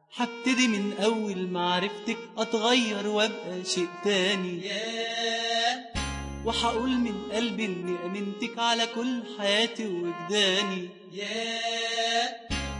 هبتدي من أول معرفتك أتغير وأبقى شيء تاني ياه وهقول من قلبي إني أمنتك على كل حياتي وجداني ياه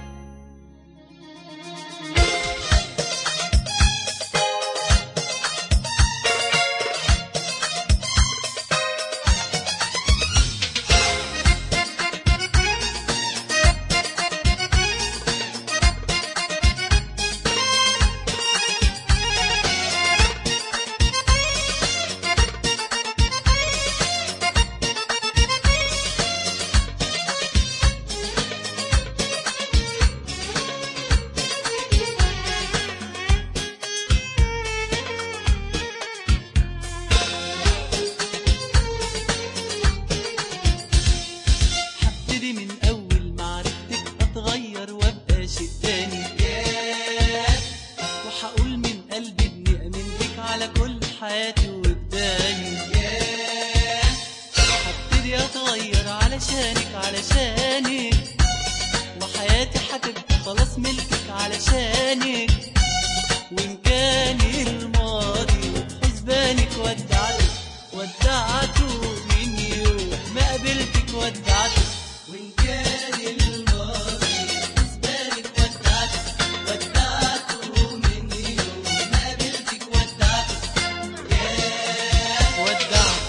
هبتدي من أول معرفتك أتغير وأبقى شيء تاني ياه وهقول من قلبي إني أمنتك على كل حياتي وجداني ياه هبتدي اتغير علشانك علشانك وحياتي هتبقى خلاص ملكك علشانك وان كان الماضي حسبانك ودعته ودعته من يوم ما قابلتك ودعته وإن كان الماضي حسبانك ودعته ودعته من يوم ما قابلتك ودعته ياه ودعته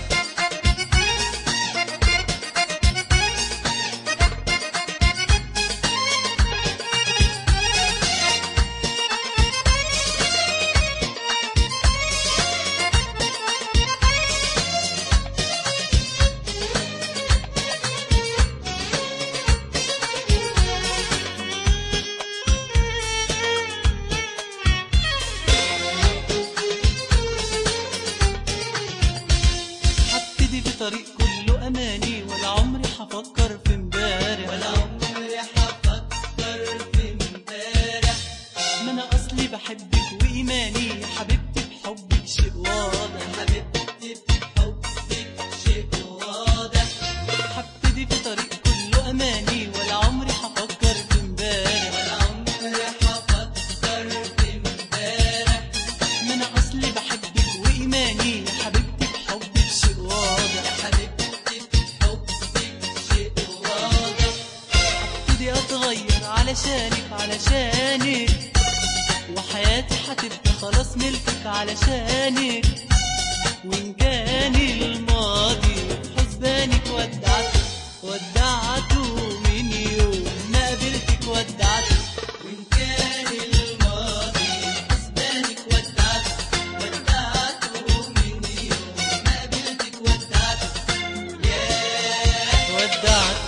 هبتدي في طريق كله اماني ولا عمري هفكر في امبارح ولا عمري هفكر في امبارح ما انا اصلي بحبك وايماني يا حبيبتي بحبك شيء واضح حبيبتي بحبك شيء واضح هبتدي في طريق كله اماني ولا عمري هفكر في امبارح ولا عمري هفكر في امبارح ما انا اصلي بحبك وايماني يا حبيبتي بحبك شيء واضح يا حبيبتي بحبك شيء واضح هبتدي اتغير علشانك علشانك وحياتي هتبقى خلاص ملكك علشانك وان كان الماضي حسبانك ودعته ودعته من يوم ما قابلتك ودعته وإن كان الماضي حسبانك ودعته ودعته من يوم ما قابلتك ودعته ياه ودعته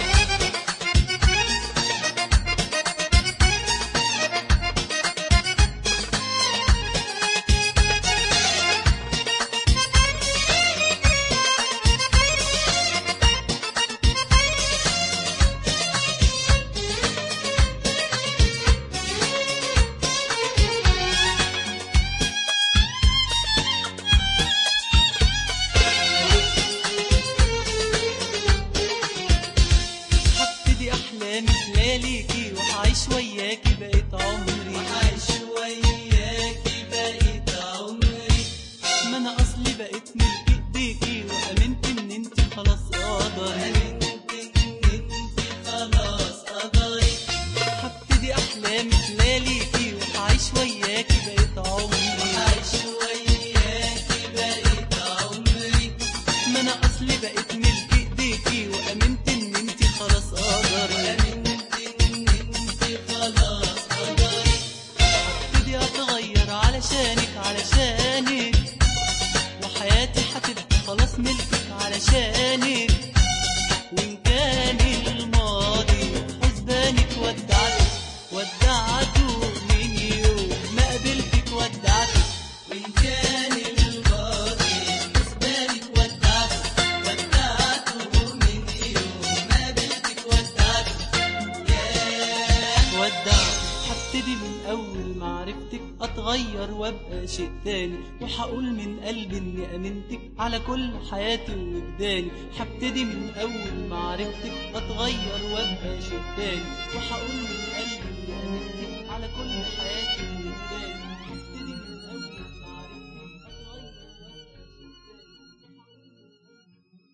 هبتدي احلامي خلاليكي وهعيش وياكي بقيت عمري وعايش وياكي بقيت عمري ما انا اصلي بقيت ملك ايديكي وامنت ان انت خلاص قدري وآمنت إن انت خلاص قدري هبتدي احلامي خلاليكي وهعيش وياكي بقيت عمري وعايش وياكي بقيت عمري ما انا اصلي بقيت ملك ايديكي وامنت ان انت خلاص قدري وآمنت إن انت خلاص قدري هبتدي اتغير علشانك علشانك وحياتي هتبقى خلاص ملكك علشانك وان كان الماضي حسبانك ودعته ودعته من يوم ما قابلتك ودعته وإن كان الماضي حسبانك ودعته ودعته من يوم ما قابلتك ودعته ياه ودعته هبتدي من اول معرفتك اتغير وابقى شيء تاني وهقول من قلبي اني امنتك على كل حياتي وجداني هبتدي من اول معرفتك اتغير وابقى شيء تاني وهقول من